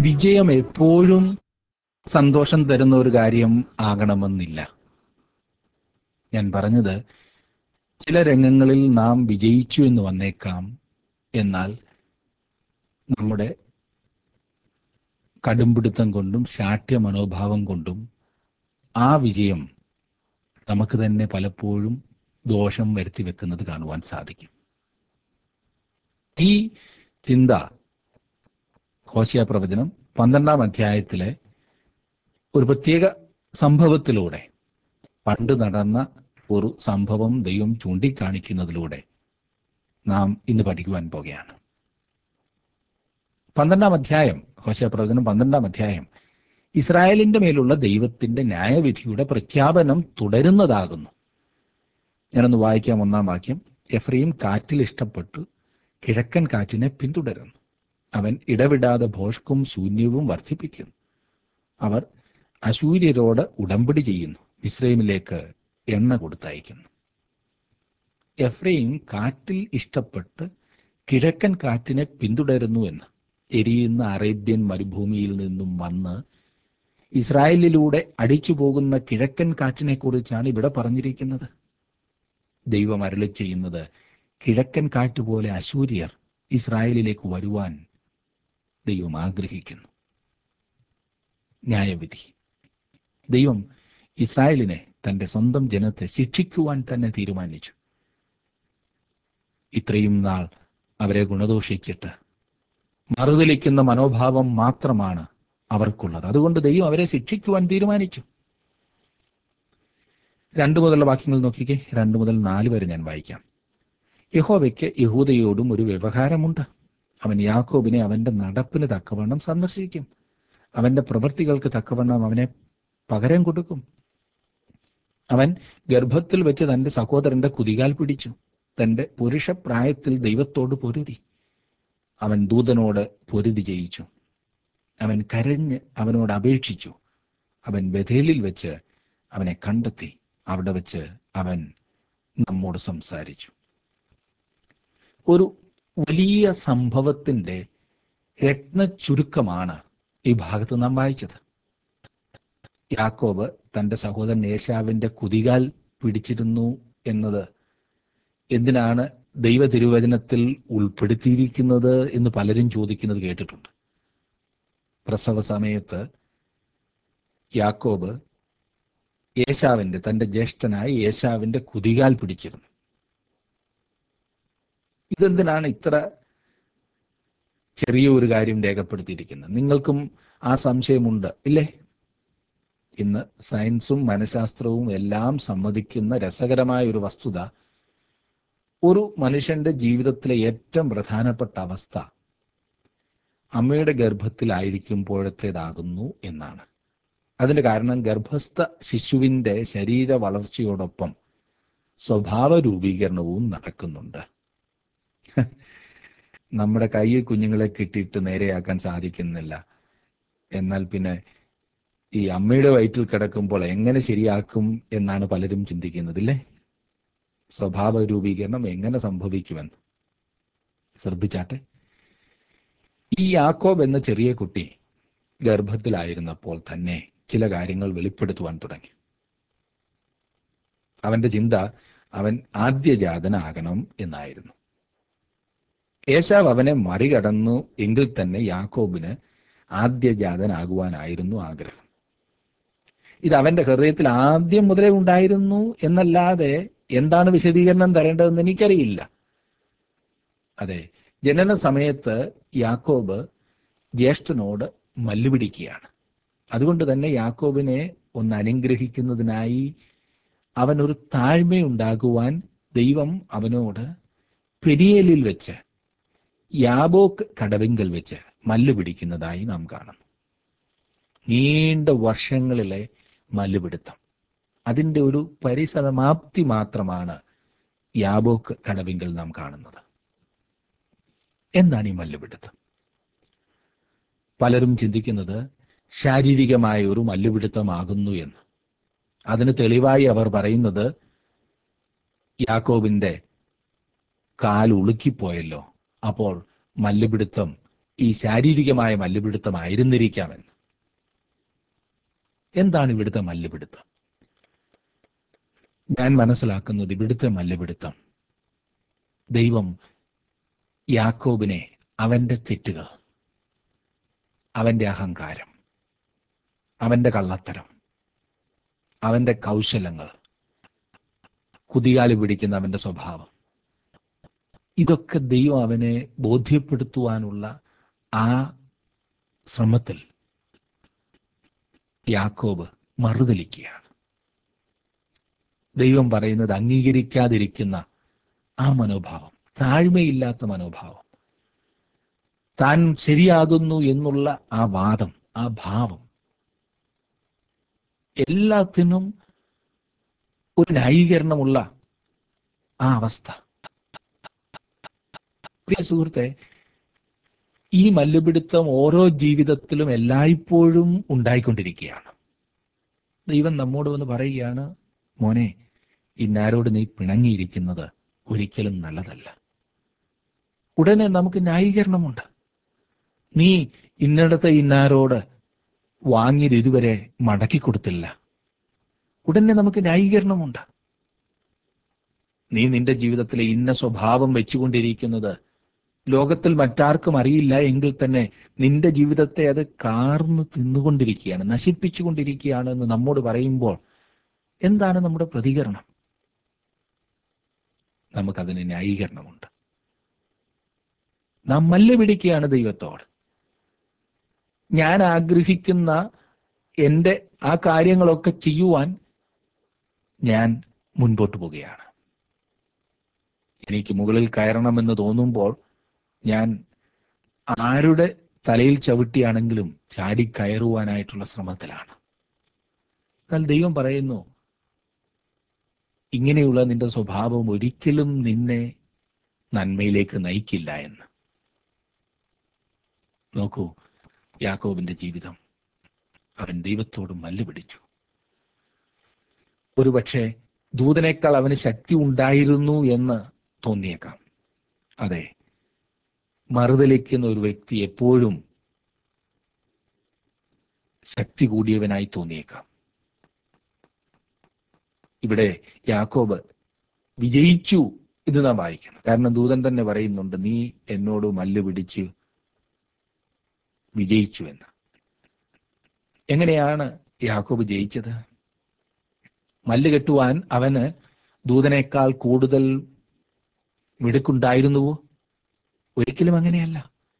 വിജയം എപ്പോഴും സന്തോഷം തരുന്ന ഒരു കാര്യം ആകണമെന്നില്ല ഞാൻ പറഞ്ഞത് ചില രംഗങ്ങളിൽ നാം വിജയിച്ചു എന്ന് വന്നേക്കാം എന്നാൽ നമ്മുടെ കടുംപിടുത്തം കൊണ്ടും ശാഠ്യ മനോഭാവം കൊണ്ടും ആ വിജയം നമുക്ക് തന്നെ പലപ്പോഴും ദോഷം വരുത്തി വെക്കുന്നത് കാണുവാൻ സാധിക്കും ഈ ചിന്ത ഹോശിയ പ്രവചനം പന്ത്രണ്ടാം അധ്യായത്തിലെ ഒരു പ്രത്യേക സംഭവത്തിലൂടെ പണ്ട് നടന്ന ഒരു സംഭവം ദൈവം ചൂണ്ടിക്കാണിക്കുന്നതിലൂടെ നാം ഇന്ന് പഠിക്കുവാൻ പോകുകയാണ് പന്ത്രണ്ടാം അധ്യായം ഹോശിയ പ്രവചനം പന്ത്രണ്ടാം അധ്യായം ഇസ്രായേലിന്റെ മേലുള്ള ദൈവത്തിന്റെ ന്യായവിധിയുടെ പ്രഖ്യാപനം തുടരുന്നതാകുന്നു ഞാനൊന്ന് വായിക്കാം ഒന്നാം വാക്യം എഫ്രൈം കാറ്റിൽ ഇഷ്ടപ്പെട്ടു കിഴക്കൻ കാറ്റിനെ പിന്തുടരുന്നു അവൻ ഇടവിടാതെ ഭോഷ്കും ശൂന്യവും വർദ്ധിപ്പിക്കുന്നു അവർ അശൂര്യരോട് ഉടമ്പടി ചെയ്യുന്നു ഇസ്രൈമിലേക്ക് എണ്ണ കൊടുത്തയക്കുന്നു എഫ്രൈം കാറ്റിൽ ഇഷ്ടപ്പെട്ട് കിഴക്കൻ കാറ്റിനെ പിന്തുടരുന്നു എന്ന് എരിയുന്ന അറേബ്യൻ മരുഭൂമിയിൽ നിന്നും വന്ന് ഇസ്രായേലിലൂടെ അടിച്ചു പോകുന്ന കിഴക്കൻ കാറ്റിനെ കുറിച്ചാണ് ഇവിടെ പറഞ്ഞിരിക്കുന്നത് ദൈവം അരളി ചെയ്യുന്നത് കിഴക്കൻ കാറ്റ് പോലെ അശൂര്യർ ഇസ്രായേലിലേക്ക് വരുവാൻ ദൈവം ആഗ്രഹിക്കുന്നു ന്യായവിധി ദൈവം ഇസ്രായേലിനെ തന്റെ സ്വന്തം ജനത്തെ ശിക്ഷിക്കുവാൻ തന്നെ തീരുമാനിച്ചു ഇത്രയും നാൾ അവരെ ഗുണദോഷിച്ചിട്ട് മറുതലിക്കുന്ന മനോഭാവം മാത്രമാണ് അവർക്കുള്ളത് അതുകൊണ്ട് ദൈവം അവരെ ശിക്ഷിക്കുവാൻ തീരുമാനിച്ചു രണ്ടു മുതലുള്ള വാക്യങ്ങൾ നോക്കിക്കേ രണ്ടു മുതൽ നാല് വരെ ഞാൻ വായിക്കാം യഹോവയ്ക്ക് യഹൂദയോടും ഒരു വ്യവഹാരമുണ്ട് അവൻ യാക്കോബിനെ അവന്റെ നടപ്പിന് തക്കവണ്ണം സന്ദർശിക്കും അവന്റെ പ്രവൃത്തികൾക്ക് തക്കവണ്ണം അവനെ പകരം കൊടുക്കും അവൻ ഗർഭത്തിൽ വെച്ച് തന്റെ സഹോദരന്റെ കുതികാൽ പിടിച്ചു തന്റെ പുരുഷപ്രായത്തിൽ ദൈവത്തോട് പൊരുതി അവൻ ദൂതനോട് പൊരുതി ജയിച്ചു അവൻ കരഞ്ഞ് അവനോട് അപേക്ഷിച്ചു അവൻ ബഥേലിൽ വെച്ച് അവനെ കണ്ടെത്തി അവിടെ വെച്ച് അവൻ നമ്മോട് സംസാരിച്ചു ഒരു വലിയ സംഭവത്തിന്റെ രത്ന ചുരുക്കമാണ് ഈ ഭാഗത്ത് നാം വായിച്ചത് യാക്കോബ് തന്റെ സഹോദരൻ യേശാവിന്റെ കുതികാൽ പിടിച്ചിരുന്നു എന്നത് എന്തിനാണ് ദൈവ തിരുവചനത്തിൽ ഉൾപ്പെടുത്തിയിരിക്കുന്നത് എന്ന് പലരും ചോദിക്കുന്നത് കേട്ടിട്ടുണ്ട് പ്രസവ സമയത്ത് യാക്കോബ് യേശാവിന്റെ തന്റെ ജ്യേഷ്ഠനായ യേശാവിന്റെ കുതികാൽ പിടിച്ചിരുന്നു ഇതെന്തിനാണ് ഇത്ര ചെറിയ ഒരു കാര്യം രേഖപ്പെടുത്തിയിരിക്കുന്നത് നിങ്ങൾക്കും ആ സംശയമുണ്ട് ഇല്ലേ ഇന്ന് സയൻസും മനഃശാസ്ത്രവും എല്ലാം സമ്മതിക്കുന്ന രസകരമായ ഒരു വസ്തുത ഒരു മനുഷ്യന്റെ ജീവിതത്തിലെ ഏറ്റവും പ്രധാനപ്പെട്ട അവസ്ഥ അമ്മയുടെ ഗർഭത്തിലായിരിക്കുമ്പോഴത്തേതാകുന്നു എന്നാണ് അതിന്റെ കാരണം ഗർഭസ്ഥ ശിശുവിന്റെ ശരീര വളർച്ചയോടൊപ്പം സ്വഭാവ രൂപീകരണവും നടക്കുന്നുണ്ട് നമ്മുടെ കയ്യിൽ കുഞ്ഞുങ്ങളെ കിട്ടിയിട്ട് നേരെയാക്കാൻ സാധിക്കുന്നില്ല എന്നാൽ പിന്നെ ഈ അമ്മയുടെ വയറ്റിൽ കിടക്കുമ്പോൾ എങ്ങനെ ശരിയാക്കും എന്നാണ് പലരും ചിന്തിക്കുന്നത് ഇല്ലേ സ്വഭാവ രൂപീകരണം എങ്ങനെ സംഭവിക്കുമെന്ന് ശ്രദ്ധിച്ചാട്ടെ ഈ യാക്കോബ് എന്ന ചെറിയ കുട്ടി ഗർഭത്തിലായിരുന്നപ്പോൾ തന്നെ ചില കാര്യങ്ങൾ വെളിപ്പെടുത്തുവാൻ തുടങ്ങി അവന്റെ ചിന്ത അവൻ ആദ്യജാതനാകണം എന്നായിരുന്നു ഏശാവ് അവനെ മറികടന്നു എങ്കിൽ തന്നെ യാക്കോബിന് ആദ്യജാതനാകുവാനായിരുന്നു ആഗ്രഹം ഇത് അവന്റെ ഹൃദയത്തിൽ ആദ്യം മുതലേ ഉണ്ടായിരുന്നു എന്നല്ലാതെ എന്താണ് വിശദീകരണം തരേണ്ടതെന്ന് എനിക്കറിയില്ല അതെ ജനന സമയത്ത് യാക്കോബ് ജ്യേഷ്ഠനോട് മല്ലുപിടിക്കുകയാണ് അതുകൊണ്ട് തന്നെ യാക്കോബിനെ ഒന്ന് അനുഗ്രഹിക്കുന്നതിനായി അവൻ ഒരു താഴ്മയുണ്ടാകുവാൻ ദൈവം അവനോട് പെരിയേലിൽ വെച്ച് യാബോക്ക് കടവിങ്കൽ വെച്ച് മല്ല് പിടിക്കുന്നതായി നാം കാണുന്നു നീണ്ട വർഷങ്ങളിലെ മല്ലുപിടുത്തം അതിൻ്റെ ഒരു പരിസമാപ്തി മാത്രമാണ് യാബോക്ക് കടവിങ്കൽ നാം കാണുന്നത് എന്താണ് ഈ മല്ലുപിടുത്തം പലരും ചിന്തിക്കുന്നത് ശാരീരികമായ ഒരു മല്ലുപിടുത്തമാകുന്നു എന്ന് അതിന് തെളിവായി അവർ പറയുന്നത് യാക്കോബിന്റെ കാൽ ഉളുക്കിപ്പോയല്ലോ അപ്പോൾ മല്ലുപിടുത്തം ഈ ശാരീരികമായ മല്ലുപിടുത്തമായിരുന്നിരിക്കാമെന്ന് എന്താണ് ഇവിടുത്തെ മല്ലുപിടുത്തം ഞാൻ മനസ്സിലാക്കുന്നത് ഇവിടുത്തെ മല്ലുപിടുത്തം ദൈവം യാക്കോബിനെ അവന്റെ തെറ്റുകൾ അവന്റെ അഹങ്കാരം അവന്റെ കള്ളത്തരം അവന്റെ കൗശലങ്ങൾ കുതികാല് പിടിക്കുന്ന അവന്റെ സ്വഭാവം ഇതൊക്കെ ദൈവം അവനെ ബോധ്യപ്പെടുത്തുവാനുള്ള ആ ശ്രമത്തിൽ യാക്കോബ് മറുതലിക്കുകയാണ് ദൈവം പറയുന്നത് അംഗീകരിക്കാതിരിക്കുന്ന ആ മനോഭാവം താഴ്മയില്ലാത്ത മനോഭാവം താൻ ശരിയാകുന്നു എന്നുള്ള ആ വാദം ആ ഭാവം എല്ലാത്തിനും ഒരു ന്യായീകരണമുള്ള ആ അവസ്ഥ പ്രിയ സുഹൃത്തെ ഈ മല്ലുപിടുത്തം ഓരോ ജീവിതത്തിലും എല്ലായ്പ്പോഴും ഉണ്ടായിക്കൊണ്ടിരിക്കുകയാണ് ദൈവം നമ്മോട് വന്ന് പറയുകയാണ് മോനെ ഇന്നാരോട് നീ പിണങ്ങിയിരിക്കുന്നത് ഒരിക്കലും നല്ലതല്ല ഉടനെ നമുക്ക് ന്യായീകരണമുണ്ട് നീ ഇന്നടത്തെ ഇന്നാരോട് വാങ്ങിയത് ഇതുവരെ മടക്കി കൊടുത്തില്ല ഉടനെ നമുക്ക് ന്യായീകരണമുണ്ട് നീ നിന്റെ ജീവിതത്തിലെ ഇന്ന സ്വഭാവം വെച്ചുകൊണ്ടിരിക്കുന്നത് ലോകത്തിൽ മറ്റാർക്കും അറിയില്ല എങ്കിൽ തന്നെ നിന്റെ ജീവിതത്തെ അത് കാർന്ന് തിന്നുകൊണ്ടിരിക്കുകയാണ് നശിപ്പിച്ചുകൊണ്ടിരിക്കുകയാണ് എന്ന് നമ്മോട് പറയുമ്പോൾ എന്താണ് നമ്മുടെ പ്രതികരണം നമുക്കതിന് ന്യായീകരണമുണ്ട് നാം മല്ല് പിടിക്കുകയാണ് ദൈവത്തോട് ഞാൻ ആഗ്രഹിക്കുന്ന എൻ്റെ ആ കാര്യങ്ങളൊക്കെ ചെയ്യുവാൻ ഞാൻ മുൻപോട്ട് പോവുകയാണ് എനിക്ക് മുകളിൽ കയറണമെന്ന് തോന്നുമ്പോൾ ഞാൻ ആരുടെ തലയിൽ ചവിട്ടിയാണെങ്കിലും ചാടി കയറുവാനായിട്ടുള്ള ശ്രമത്തിലാണ് എന്നാൽ ദൈവം പറയുന്നു ഇങ്ങനെയുള്ള നിന്റെ സ്വഭാവം ഒരിക്കലും നിന്നെ നന്മയിലേക്ക് നയിക്കില്ല എന്ന് നോക്കൂ യാക്കോബിന്റെ ജീവിതം അവൻ ദൈവത്തോട് മല്ലുപിടിച്ചു ഒരുപക്ഷെ ദൂതനേക്കാൾ അവന് ശക്തി ഉണ്ടായിരുന്നു എന്ന് തോന്നിയേക്കാം അതെ മറുതലിക്കുന്ന ഒരു വ്യക്തി എപ്പോഴും ശക്തി കൂടിയവനായി തോന്നിയേക്കാം ഇവിടെ യാക്കോബ് വിജയിച്ചു എന്ന് നാം വായിക്കണം കാരണം ദൂതൻ തന്നെ പറയുന്നുണ്ട് നീ എന്നോട് മല്ല് പിടിച്ച് വിജയിച്ചു എന്ന് എങ്ങനെയാണ് യാക്കോബ് ജയിച്ചത് മല്ല് കെട്ടുവാൻ അവന് ദൂതനേക്കാൾ കൂടുതൽ മിടുക്കുണ്ടായിരുന്നുവോ ഒരിക്കലും അങ്ങനെയല്ല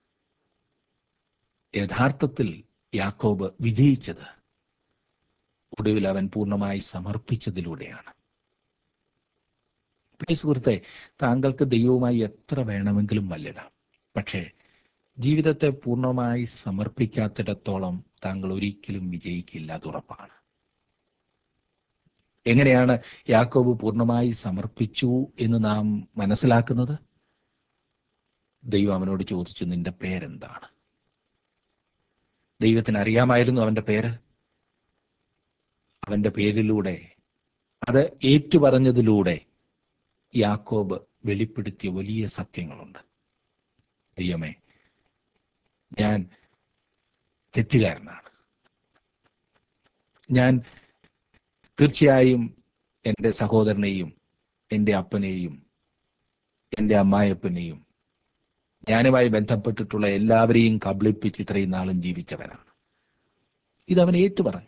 യഥാർത്ഥത്തിൽ യാക്കോബ് വിജയിച്ചത് ഒടുവിൽ അവൻ പൂർണ്ണമായി സമർപ്പിച്ചതിലൂടെയാണ് പ്രിയ സുഹൃത്തെ താങ്കൾക്ക് ദൈവവുമായി എത്ര വേണമെങ്കിലും മല്ലിടാം പക്ഷേ ജീവിതത്തെ പൂർണ്ണമായി സമർപ്പിക്കാത്തിടത്തോളം താങ്കൾ ഒരിക്കലും വിജയിക്കില്ല അത് ഉറപ്പാണ് എങ്ങനെയാണ് യാക്കോബ് പൂർണ്ണമായി സമർപ്പിച്ചു എന്ന് നാം മനസ്സിലാക്കുന്നത് ദൈവം അവനോട് ചോദിച്ചു നിന്റെ പേരെന്താണ് ദൈവത്തിന് അറിയാമായിരുന്നു അവന്റെ പേര് അവന്റെ പേരിലൂടെ അത് ഏറ്റുപറഞ്ഞതിലൂടെ യാക്കോബ് വെളിപ്പെടുത്തിയ വലിയ സത്യങ്ങളുണ്ട് ദൈവമേ ഞാൻ തെറ്റുകാരനാണ് ഞാൻ തീർച്ചയായും എൻ്റെ സഹോദരനെയും എൻ്റെ അപ്പനെയും എൻ്റെ അമ്മായപ്പനെയും ഞാനുമായി ബന്ധപ്പെട്ടിട്ടുള്ള എല്ലാവരെയും കബളിപ്പിച്ച് ഇത്രയും നാളും ജീവിച്ചവനാണ് ഇതവൻ ഏറ്റുപറഞ്ഞു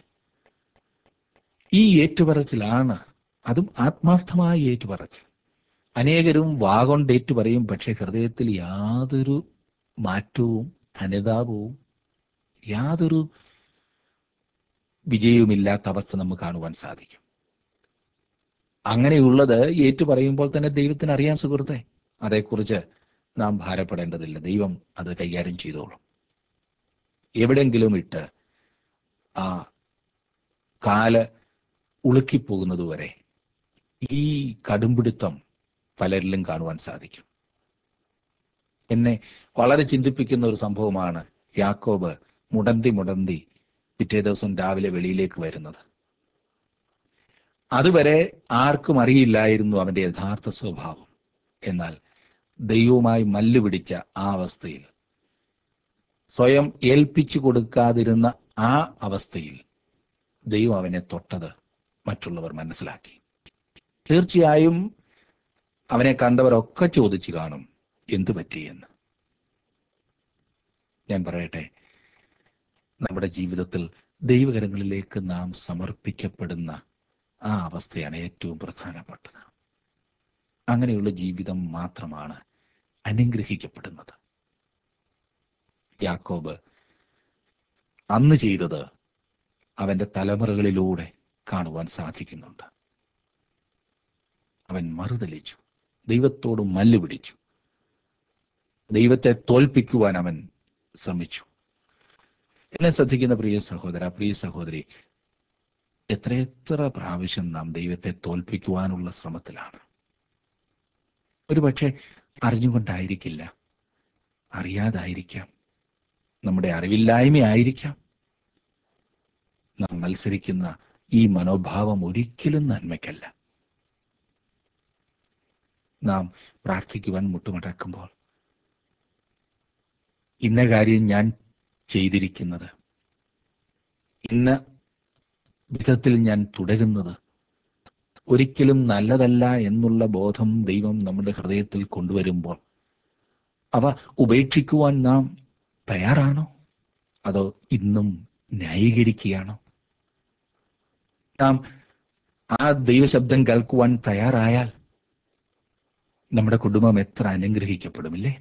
ഈ ഏറ്റുപറച്ചിലാണ് അതും ആത്മാർത്ഥമായ ഏറ്റുപറച്ചിൽ അനേകരും വാഗൊണ്ട് ഏറ്റുപറയും പക്ഷെ ഹൃദയത്തിൽ യാതൊരു മാറ്റവും അനുതാപവും യാതൊരു വിജയവുമില്ലാത്ത അവസ്ഥ നമുക്ക് കാണുവാൻ സാധിക്കും അങ്ങനെയുള്ളത് ഏറ്റു പറയുമ്പോൾ തന്നെ ദൈവത്തിന് അറിയാൻ സുഹൃത്തെ അതേക്കുറിച്ച് നാം ഭാരപ്പെടേണ്ടതില്ല ദൈവം അത് കൈകാര്യം ചെയ്തോളും എവിടെങ്കിലും ഇട്ട് ആ കാല് ഉളുക്കിപ്പോകുന്നതുവരെ ഈ കടുംപിടുത്തം പലരിലും കാണുവാൻ സാധിക്കും എന്നെ വളരെ ചിന്തിപ്പിക്കുന്ന ഒരു സംഭവമാണ് യാക്കോബ് മുടന്തി മുടന്തി പിറ്റേ ദിവസം രാവിലെ വെളിയിലേക്ക് വരുന്നത് അതുവരെ ആർക്കും അറിയില്ലായിരുന്നു അവന്റെ യഥാർത്ഥ സ്വഭാവം എന്നാൽ ദൈവവുമായി മല്ലുപിടിച്ച ആ അവസ്ഥയിൽ സ്വയം ഏൽപ്പിച്ചു കൊടുക്കാതിരുന്ന ആ അവസ്ഥയിൽ ദൈവം അവനെ തൊട്ടത് മറ്റുള്ളവർ മനസ്സിലാക്കി തീർച്ചയായും അവനെ കണ്ടവരൊക്കെ ചോദിച്ചു കാണും എന്തു പറ്റിയെന്ന് ഞാൻ പറയട്ടെ നമ്മുടെ ജീവിതത്തിൽ ദൈവകരങ്ങളിലേക്ക് നാം സമർപ്പിക്കപ്പെടുന്ന ആ അവസ്ഥയാണ് ഏറ്റവും പ്രധാനപ്പെട്ടത് അങ്ങനെയുള്ള ജീവിതം മാത്രമാണ് അനുഗ്രഹിക്കപ്പെടുന്നത് യാക്കോബ് അന്ന് ചെയ്തത് അവന്റെ തലമുറകളിലൂടെ കാണുവാൻ സാധിക്കുന്നുണ്ട് അവൻ മറുതലിച്ചു ദൈവത്തോട് മല്ലുപിടിച്ചു ദൈവത്തെ തോൽപ്പിക്കുവാൻ അവൻ ശ്രമിച്ചു എന്നെ ശ്രദ്ധിക്കുന്ന പ്രിയ സഹോദര പ്രിയ സഹോദരി എത്രയെത്ര പ്രാവശ്യം നാം ദൈവത്തെ തോൽപ്പിക്കുവാനുള്ള ശ്രമത്തിലാണ് ഒരുപക്ഷെ അറിഞ്ഞുകൊണ്ടായിരിക്കില്ല അറിയാതായിരിക്കാം നമ്മുടെ അറിവില്ലായ്മയായിരിക്കാം നാം മത്സരിക്കുന്ന ഈ മനോഭാവം ഒരിക്കലും നന്മയ്ക്കല്ല നാം പ്രാർത്ഥിക്കുവാൻ മുട്ടുമടക്കുമ്പോൾ ഇന്ന കാര്യം ഞാൻ ചെയ്തിരിക്കുന്നത് ഇന്ന വിധത്തിൽ ഞാൻ തുടരുന്നത് ഒരിക്കലും നല്ലതല്ല എന്നുള്ള ബോധം ദൈവം നമ്മുടെ ഹൃദയത്തിൽ കൊണ്ടുവരുമ്പോൾ അവ ഉപേക്ഷിക്കുവാൻ നാം തയ്യാറാണോ അതോ ഇന്നും ന്യായീകരിക്കുകയാണോ നാം ആ ദൈവശബ്ദം കേൾക്കുവാൻ തയ്യാറായാൽ നമ്മുടെ കുടുംബം എത്ര അനുഗ്രഹിക്കപ്പെടുമില്ലേ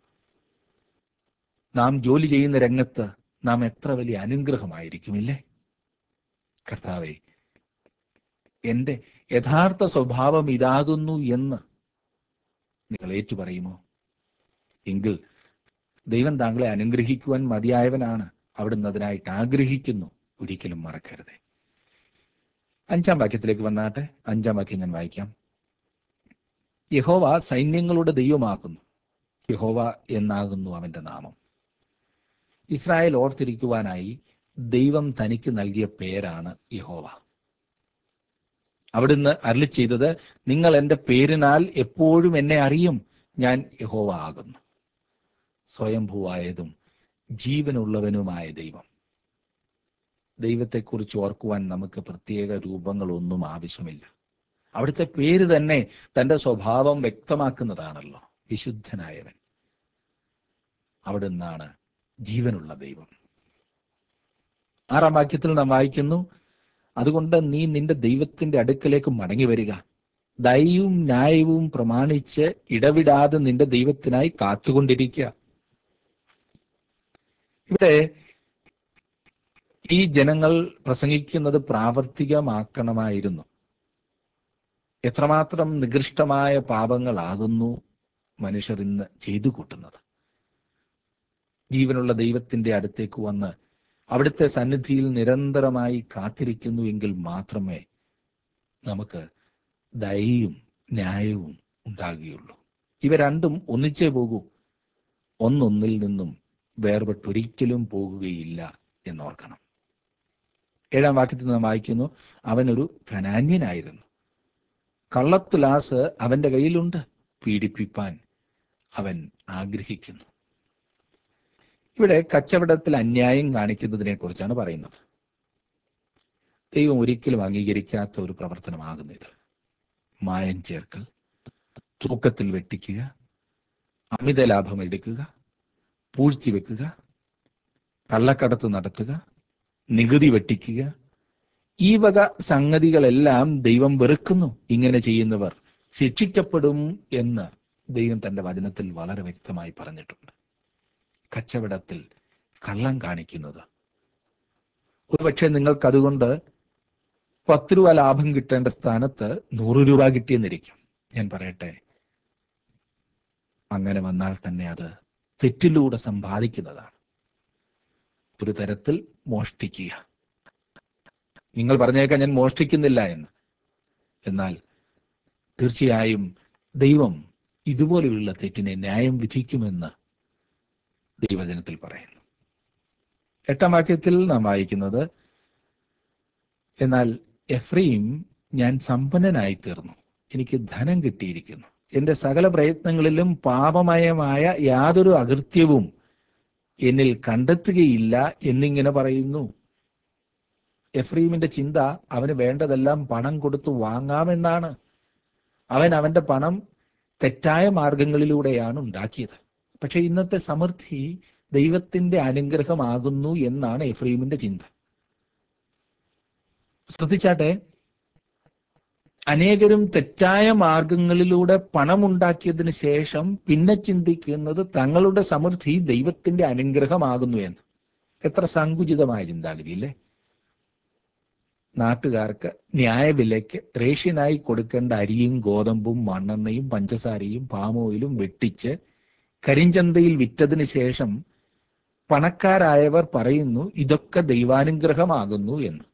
നാം ജോലി ചെയ്യുന്ന രംഗത്ത് നാം എത്ര വലിയ അനുഗ്രഹമായിരിക്കുമില്ലേ കർത്താവെ എന്റെ യഥാർത്ഥ സ്വഭാവം ഇതാകുന്നു എന്ന് നിങ്ങൾ ഏറ്റു പറയുമോ എങ്കിൽ ദൈവം താങ്കളെ അനുഗ്രഹിക്കുവാൻ മതിയായവനാണ് അവിടുന്ന് അതിനായിട്ട് ആഗ്രഹിക്കുന്നു ഒരിക്കലും മറക്കരുത് അഞ്ചാം വാക്യത്തിലേക്ക് വന്നാട്ടെ അഞ്ചാം വാക്യം ഞാൻ വായിക്കാം യഹോവ സൈന്യങ്ങളുടെ ദൈവമാകുന്നു യഹോവ എന്നാകുന്നു അവന്റെ നാമം ഇസ്രായേൽ ഓർത്തിരിക്കുവാനായി ദൈവം തനിക്ക് നൽകിയ പേരാണ് യഹോവ അവിടുന്ന് അരളി ചെയ്തത് നിങ്ങൾ എൻ്റെ പേരിനാൽ എപ്പോഴും എന്നെ അറിയും ഞാൻ യഹോവ ആകുന്നു സ്വയംഭൂവായതും ജീവനുള്ളവനുമായ ദൈവം ദൈവത്തെക്കുറിച്ച് ഓർക്കുവാൻ നമുക്ക് പ്രത്യേക രൂപങ്ങളൊന്നും ആവശ്യമില്ല അവിടുത്തെ പേര് തന്നെ തന്റെ സ്വഭാവം വ്യക്തമാക്കുന്നതാണല്ലോ വിശുദ്ധനായവൻ അവിടുന്നാണ് ജീവനുള്ള ദൈവം ആറാം വാക്യത്തിൽ നാം വായിക്കുന്നു അതുകൊണ്ട് നീ നിന്റെ ദൈവത്തിന്റെ അടുക്കലേക്ക് മടങ്ങി വരിക ദയവും ന്യായവും പ്രമാണിച്ച് ഇടവിടാതെ നിന്റെ ദൈവത്തിനായി കാത്തുകൊണ്ടിരിക്കുക ഇവിടെ ഈ ജനങ്ങൾ പ്രസംഗിക്കുന്നത് പ്രാവർത്തികമാക്കണമായിരുന്നു എത്രമാത്രം നികൃഷ്ടമായ പാപങ്ങളാകുന്നു മനുഷ്യർ ഇന്ന് ചെയ്തു കൂട്ടുന്നത് ജീവനുള്ള ദൈവത്തിന്റെ അടുത്തേക്ക് വന്ന് അവിടുത്തെ സന്നിധിയിൽ നിരന്തരമായി കാത്തിരിക്കുന്നു എങ്കിൽ മാത്രമേ നമുക്ക് ദയയും ന്യായവും ഉണ്ടാകുകയുള്ളൂ ഇവ രണ്ടും ഒന്നിച്ചേ പോകൂ ഒന്നൊന്നിൽ നിന്നും വേർപെട്ടൊരിക്കലും പോകുകയില്ല എന്നോർക്കണം ഏഴാം വാക്യത്തിൽ നാം വായിക്കുന്നു അവനൊരു ധനാന്യനായിരുന്നു കള്ളത്തുലാസ് അവന്റെ കയ്യിലുണ്ട് പീഡിപ്പിപ്പാൻ അവൻ ആഗ്രഹിക്കുന്നു ഇവിടെ കച്ചവടത്തിൽ അന്യായം കാണിക്കുന്നതിനെ കുറിച്ചാണ് പറയുന്നത് ദൈവം ഒരിക്കലും അംഗീകരിക്കാത്ത ഒരു പ്രവർത്തനമാകുന്നത് മായം ചേർക്കൽ തൂക്കത്തിൽ വെട്ടിക്കുക അമിത ലാഭം എടുക്കുക പൂഴ്ത്തി വെക്കുക കള്ളക്കടത്ത് നടത്തുക നികുതി വെട്ടിക്കുക ഈ വക സംഗതികളെല്ലാം ദൈവം വെറുക്കുന്നു ഇങ്ങനെ ചെയ്യുന്നവർ ശിക്ഷിക്കപ്പെടും എന്ന് ദൈവം തന്റെ വചനത്തിൽ വളരെ വ്യക്തമായി പറഞ്ഞിട്ടുണ്ട് കച്ചവടത്തിൽ കള്ളം കാണിക്കുന്നത് ഒരുപക്ഷെ നിങ്ങൾക്ക് അതുകൊണ്ട് പത്ത് രൂപ ലാഭം കിട്ടേണ്ട സ്ഥാനത്ത് നൂറ് രൂപ കിട്ടിയെന്നിരിക്കും ഞാൻ പറയട്ടെ അങ്ങനെ വന്നാൽ തന്നെ അത് തെറ്റിലൂടെ സമ്പാദിക്കുന്നതാണ് ഒരു തരത്തിൽ മോഷ്ടിക്കുക നിങ്ങൾ പറഞ്ഞേക്കാൻ ഞാൻ മോഷ്ടിക്കുന്നില്ല എന്ന് എന്നാൽ തീർച്ചയായും ദൈവം ഇതുപോലെയുള്ള തെറ്റിനെ ന്യായം വിധിക്കുമെന്ന് ദൈവജനത്തിൽ പറയുന്നു എട്ടാം വാക്യത്തിൽ നാം വായിക്കുന്നത് എന്നാൽ എഫ്രീം ഞാൻ സമ്പന്നനായി തീർന്നു എനിക്ക് ധനം കിട്ടിയിരിക്കുന്നു എന്റെ സകല പ്രയത്നങ്ങളിലും പാപമയമായ യാതൊരു അകൃത്യവും എന്നിൽ കണ്ടെത്തുകയില്ല എന്നിങ്ങനെ പറയുന്നു എഫ്രീമിന്റെ ചിന്ത അവന് വേണ്ടതെല്ലാം പണം കൊടുത്തു വാങ്ങാമെന്നാണ് അവൻ അവന്റെ പണം തെറ്റായ മാർഗങ്ങളിലൂടെയാണ് ഉണ്ടാക്കിയത് പക്ഷെ ഇന്നത്തെ സമൃദ്ധി ദൈവത്തിന്റെ അനുഗ്രഹമാകുന്നു എന്നാണ് എഫ്രീമിന്റെ ചിന്ത ശ്രദ്ധിച്ചാട്ടെ അനേകരും തെറ്റായ മാർഗങ്ങളിലൂടെ പണമുണ്ടാക്കിയതിന് ശേഷം പിന്നെ ചിന്തിക്കുന്നത് തങ്ങളുടെ സമൃദ്ധി ദൈവത്തിന്റെ അനുഗ്രഹമാകുന്നു എന്ന് എത്ര സങ്കുചിതമായ ചിന്താഗതി അല്ലേ നാട്ടുകാർക്ക് ന്യായവിലയ്ക്ക് റേഷ്യനായി കൊടുക്കേണ്ട അരിയും ഗോതമ്പും മണ്ണെണ്ണയും പഞ്ചസാരയും പാമോയിലും വെട്ടിച്ച് കരിഞ്ചന്തയിൽ വിറ്റതിന് ശേഷം പണക്കാരായവർ പറയുന്നു ഇതൊക്കെ ദൈവാനുഗ്രഹമാകുന്നു എന്ന്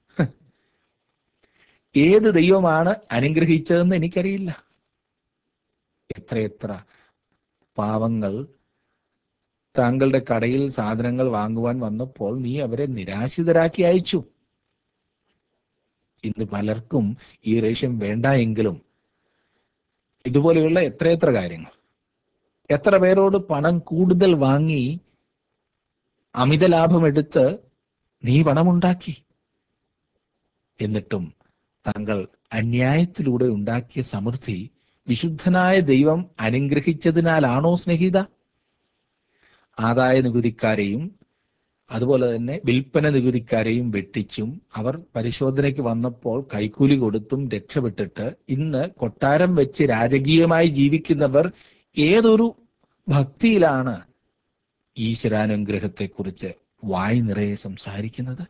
ഏത് ദൈവമാണ് അനുഗ്രഹിച്ചതെന്ന് എനിക്കറിയില്ല എത്രയെത്ര പാവങ്ങൾ താങ്കളുടെ കടയിൽ സാധനങ്ങൾ വാങ്ങുവാൻ വന്നപ്പോൾ നീ അവരെ നിരാശിതരാക്കി അയച്ചു ഇന്ന് പലർക്കും ഈ റേഷ്യം വേണ്ട എങ്കിലും ഇതുപോലെയുള്ള എത്രയെത്ര കാര്യങ്ങൾ എത്ര പേരോട് പണം കൂടുതൽ വാങ്ങി അമിത ലാഭം എടുത്ത് നീ പണമുണ്ടാക്കി എന്നിട്ടും താങ്കൾ അന്യായത്തിലൂടെ ഉണ്ടാക്കിയ സമൃദ്ധി വിശുദ്ധനായ ദൈവം അനുഗ്രഹിച്ചതിനാലാണോ സ്നേഹിത ആദായ നികുതിക്കാരെയും അതുപോലെ തന്നെ വിൽപ്പന നികുതിക്കാരെയും വെട്ടിച്ചും അവർ പരിശോധനയ്ക്ക് വന്നപ്പോൾ കൈക്കൂലി കൊടുത്തും രക്ഷപ്പെട്ടിട്ട് ഇന്ന് കൊട്ടാരം വെച്ച് രാജകീയമായി ജീവിക്കുന്നവർ ഏതൊരു ഭക്തിയിലാണ് ഈശ്വരാനുഗ്രഹത്തെക്കുറിച്ച് വായി നിറയെ സംസാരിക്കുന്നത്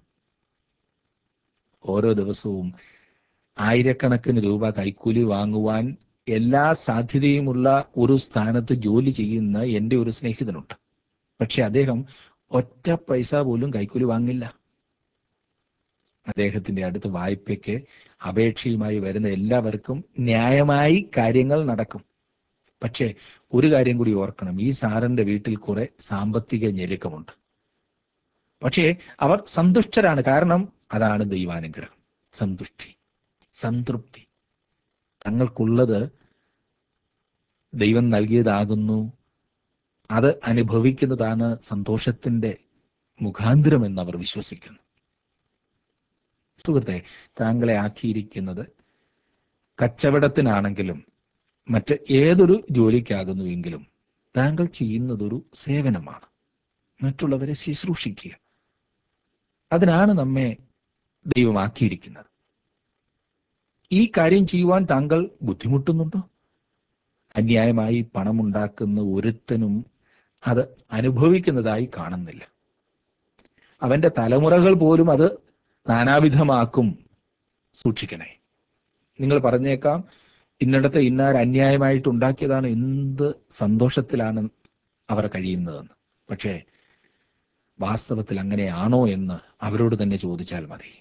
ഓരോ ദിവസവും ആയിരക്കണക്കിന് രൂപ കൈക്കൂലി വാങ്ങുവാൻ എല്ലാ സാധ്യതയുമുള്ള ഒരു സ്ഥാനത്ത് ജോലി ചെയ്യുന്ന എൻ്റെ ഒരു സ്നേഹിതനുണ്ട് പക്ഷെ അദ്ദേഹം ഒറ്റ പൈസ പോലും കൈക്കൂലി വാങ്ങില്ല അദ്ദേഹത്തിന്റെ അടുത്ത് വായ്പയ്ക്ക് അപേക്ഷയുമായി വരുന്ന എല്ലാവർക്കും ന്യായമായി കാര്യങ്ങൾ നടക്കും പക്ഷേ ഒരു കാര്യം കൂടി ഓർക്കണം ഈ സാറിന്റെ വീട്ടിൽ കുറെ സാമ്പത്തിക ഞെരുക്കമുണ്ട് പക്ഷേ അവർ സന്തുഷ്ടരാണ് കാരണം അതാണ് ദൈവാനുഗ്രഹം സന്തുഷ്ടി സംതൃപ്തി തങ്ങൾക്കുള്ളത് ദൈവം നൽകിയതാകുന്നു അത് അനുഭവിക്കുന്നതാണ് സന്തോഷത്തിന്റെ മുഖാന്തരം എന്ന് അവർ വിശ്വസിക്കുന്നു സുഹൃത്തെ താങ്കളെ ആക്കിയിരിക്കുന്നത് കച്ചവടത്തിനാണെങ്കിലും മറ്റ് ഏതൊരു ജോലിക്കാകുന്നുവെങ്കിലും താങ്കൾ ചെയ്യുന്നതൊരു സേവനമാണ് മറ്റുള്ളവരെ ശുശ്രൂഷിക്കുക അതിനാണ് നമ്മെ ദൈവമാക്കിയിരിക്കുന്നത് ഈ കാര്യം ചെയ്യുവാൻ താങ്കൾ ബുദ്ധിമുട്ടുന്നുണ്ടോ അന്യായമായി പണമുണ്ടാക്കുന്ന ഒരുത്തനും അത് അനുഭവിക്കുന്നതായി കാണുന്നില്ല അവന്റെ തലമുറകൾ പോലും അത് നാനാവിധമാക്കും സൂക്ഷിക്കണേ നിങ്ങൾ പറഞ്ഞേക്കാം ഇന്നിടത്ത് ഇന്നാർ അന്യായമായിട്ട് ഉണ്ടാക്കിയതാണ് എന്ത് സന്തോഷത്തിലാണ് അവർ കഴിയുന്നതെന്ന് പക്ഷേ വാസ്തവത്തിൽ അങ്ങനെയാണോ എന്ന് അവരോട് തന്നെ ചോദിച്ചാൽ മതി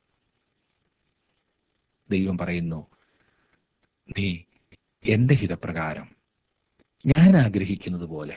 ദൈവം പറയുന്നു നീ എന്റെ ഹിതപ്രകാരം ഞാൻ ആഗ്രഹിക്കുന്നത് പോലെ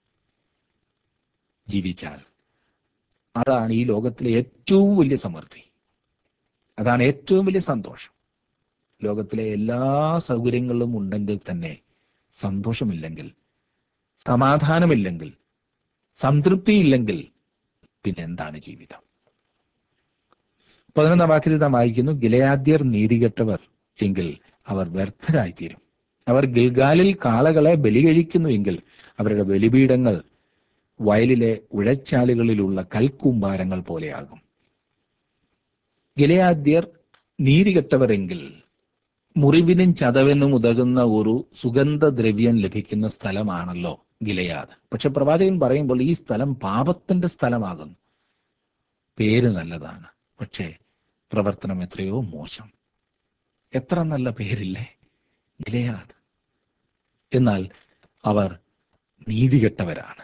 ജീവിച്ചാൽ അതാണ് ഈ ലോകത്തിലെ ഏറ്റവും വലിയ സമൃദ്ധി അതാണ് ഏറ്റവും വലിയ സന്തോഷം ലോകത്തിലെ എല്ലാ സൗകര്യങ്ങളും ഉണ്ടെങ്കിൽ തന്നെ സന്തോഷമില്ലെങ്കിൽ സമാധാനമില്ലെങ്കിൽ സംതൃപ്തിയില്ലെങ്കിൽ പിന്നെ എന്താണ് ജീവിതം പതിനൊന്നാം വാക്യത്തിൽ നാം വായിക്കുന്നു ഗിലയാദ്യർ നീതികെട്ടവർ എങ്കിൽ അവർ വ്യർത്ഥരായിത്തീരും അവർ ഗിൽഗാലിൽ കാളകളെ ബലി കഴിക്കുന്നു എങ്കിൽ അവരുടെ ബലിപീഠങ്ങൾ വയലിലെ ഉഴച്ചാലുകളിലുള്ള കൽക്കൂമ്പാരങ്ങൾ പോലെയാകും ഗിലയാദ്യർ നീതികെട്ടവരെങ്കിൽ മുറിവിനും ചതവിനും ഉതകുന്ന ഒരു സുഗന്ധദ്രവ്യം ലഭിക്കുന്ന സ്ഥലമാണല്ലോ ഗിലയാദ് പക്ഷെ പ്രവാചകൻ പറയുമ്പോൾ ഈ സ്ഥലം പാപത്തിന്റെ സ്ഥലമാകുന്നു പേര് നല്ലതാണ് പക്ഷേ പ്രവർത്തനം എത്രയോ മോശം എത്ര നല്ല പേരില്ലേ ഗിലയാദ് എന്നാൽ അവർ നീതികെട്ടവരാണ്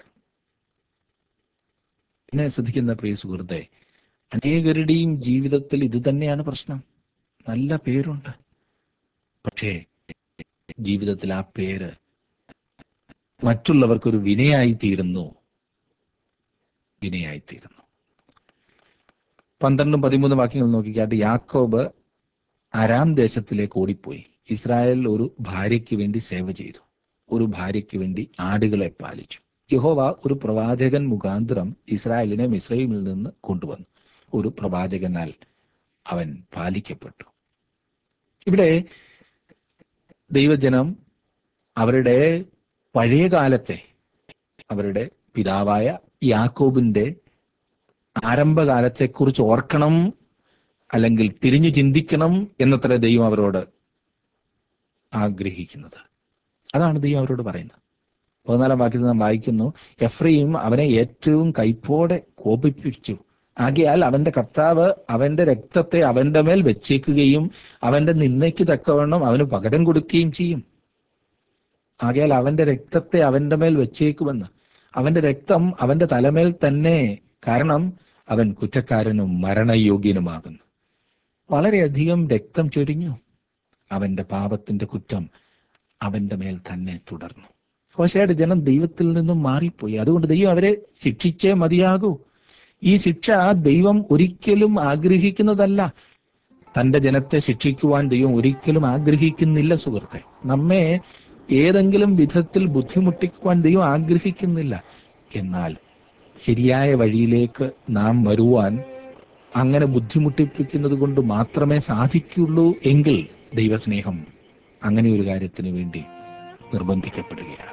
പിന്നെ ശ്രദ്ധിക്കുന്ന പ്രിയ സുഹൃത്തെ അനേകരുടെയും ജീവിതത്തിൽ ഇത് തന്നെയാണ് പ്രശ്നം നല്ല പേരുണ്ട് പക്ഷേ ജീവിതത്തിൽ ആ പേര് മറ്റുള്ളവർക്കൊരു വിനയായി തീരുന്നു വിനയായി തീരുന്നു പന്ത്രണ്ടും പതിമൂന്നും വാക്യങ്ങൾ നോക്കിക്കാട്ട് യാക്കോബ് അരാം ദേശത്തിലേക്ക് ഓടിപ്പോയി ഇസ്രായേൽ ഒരു ഭാര്യയ്ക്ക് വേണ്ടി സേവ ചെയ്തു ഒരു ഭാര്യയ്ക്ക് വേണ്ടി ആടുകളെ പാലിച്ചു യഹോവ ഒരു പ്രവാചകൻ മുഖാന്തരം ഇസ്രായേലിനെ മിസ്രൈമിൽ നിന്ന് കൊണ്ടുവന്നു ഒരു പ്രവാചകനാൽ അവൻ പാലിക്കപ്പെട്ടു ഇവിടെ ദൈവജനം അവരുടെ പഴയ കാലത്തെ അവരുടെ പിതാവായ യാക്കോബിന്റെ ആരംഭകാലത്തെക്കുറിച്ച് ഓർക്കണം അല്ലെങ്കിൽ തിരിഞ്ഞു ചിന്തിക്കണം എന്നത്ര ദൈവം അവരോട് ആഗ്രഹിക്കുന്നത് അതാണ് ദൈവം അവരോട് പറയുന്നത് പതിനാലാം വാക്യത്തിൽ നാം വായിക്കുന്നു എഫ്രയും അവനെ ഏറ്റവും കൈപ്പോടെ കോപിപ്പിച്ചു ആകയാൽ അവന്റെ കർത്താവ് അവന്റെ രക്തത്തെ അവന്റെ മേൽ വെച്ചേക്കുകയും അവന്റെ നിന്നയ്ക്ക് തക്കവണ്ണം അവന് പകരം കൊടുക്കുകയും ചെയ്യും ആകയാൽ അവന്റെ രക്തത്തെ അവന്റെ മേൽ വെച്ചേക്കുമെന്ന് അവന്റെ രക്തം അവന്റെ തലമേൽ തന്നെ കാരണം അവൻ കുറ്റക്കാരനും മരണയോഗ്യനുമാകുന്നു വളരെയധികം രക്തം ചൊരിഞ്ഞു അവന്റെ പാപത്തിന്റെ കുറ്റം അവന്റെ മേൽ തന്നെ തുടർന്നു ഹോശയുടെ ജനം ദൈവത്തിൽ നിന്നും മാറിപ്പോയി അതുകൊണ്ട് ദൈവം അവരെ ശിക്ഷിച്ചേ മതിയാകൂ ഈ ശിക്ഷ ദൈവം ഒരിക്കലും ആഗ്രഹിക്കുന്നതല്ല തന്റെ ജനത്തെ ശിക്ഷിക്കുവാൻ ദൈവം ഒരിക്കലും ആഗ്രഹിക്കുന്നില്ല സുഹൃത്തെ നമ്മെ ഏതെങ്കിലും വിധത്തിൽ ബുദ്ധിമുട്ടിക്കുവാൻ ദൈവം ആഗ്രഹിക്കുന്നില്ല എന്നാൽ ശരിയായ വഴിയിലേക്ക് നാം വരുവാൻ അങ്ങനെ ബുദ്ധിമുട്ടിപ്പിക്കുന്നത് കൊണ്ട് മാത്രമേ സാധിക്കുള്ളൂ എങ്കിൽ ദൈവസ്നേഹം അങ്ങനെ ഒരു കാര്യത്തിന് വേണ്ടി നിർബന്ധിക്കപ്പെടുകയാണ്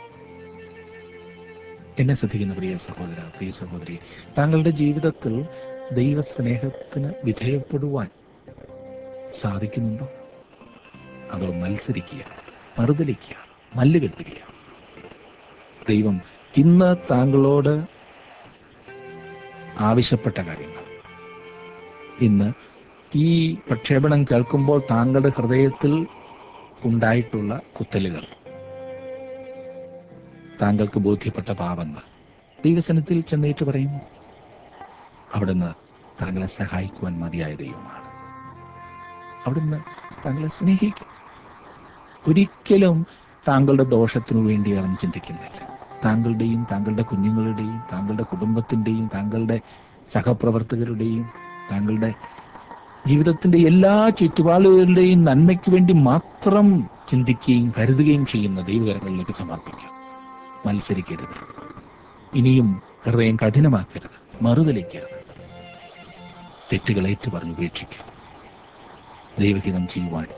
എന്നെ ശ്രദ്ധിക്കുന്ന പ്രിയ സഹോദര പ്രിയ സഹോദരി താങ്കളുടെ ജീവിതത്തിൽ ദൈവസ്നേഹത്തിന് വിധേയപ്പെടുവാൻ സാധിക്കുന്നുണ്ടോ അതോ മത്സരിക്കുക മറുതലിക്കുക മല്ലുകെട്ടുക ദൈവം ഇന്ന് താങ്കളോട് ആവശ്യപ്പെട്ട കാര്യങ്ങൾ ഇന്ന് ഈ പ്രക്ഷേപണം കേൾക്കുമ്പോൾ താങ്കളുടെ ഹൃദയത്തിൽ ഉണ്ടായിട്ടുള്ള കുത്തലുകൾ താങ്കൾക്ക് ബോധ്യപ്പെട്ട പാപങ്ങൾ ദൈവസനത്തിൽ ചെന്നേറ്റ് പറയുന്നു അവിടുന്ന് താങ്കളെ സഹായിക്കുവാൻ മതിയായ ദൈവമാണ് അവിടുന്ന് താങ്കളെ സ്നേഹിക്കും ഒരിക്കലും താങ്കളുടെ ദോഷത്തിനു വേണ്ടി അവൻ ചിന്തിക്കുന്നില്ല താങ്കളുടെയും താങ്കളുടെ കുഞ്ഞുങ്ങളുടെയും താങ്കളുടെ കുടുംബത്തിന്റെയും താങ്കളുടെ സഹപ്രവർത്തകരുടെയും താങ്കളുടെ ജീവിതത്തിന്റെ എല്ലാ ചുറ്റുപാടുകളുടെയും നന്മയ്ക്ക് വേണ്ടി മാത്രം ചിന്തിക്കുകയും കരുതുകയും ചെയ്യുന്ന ദൈവകരങ്ങളിലേക്ക് സമർപ്പിക്കുക മത്സരിക്കരുത് ഇനിയും ഹൃദയം കഠിനമാക്കരുത് മറുതലിക്കരുത് തെറ്റുകൾ ഏറ്റുപറഞ്ഞ് ഉപേക്ഷിക്കുക ദൈവഹിതം ചെയ്യുവാൻ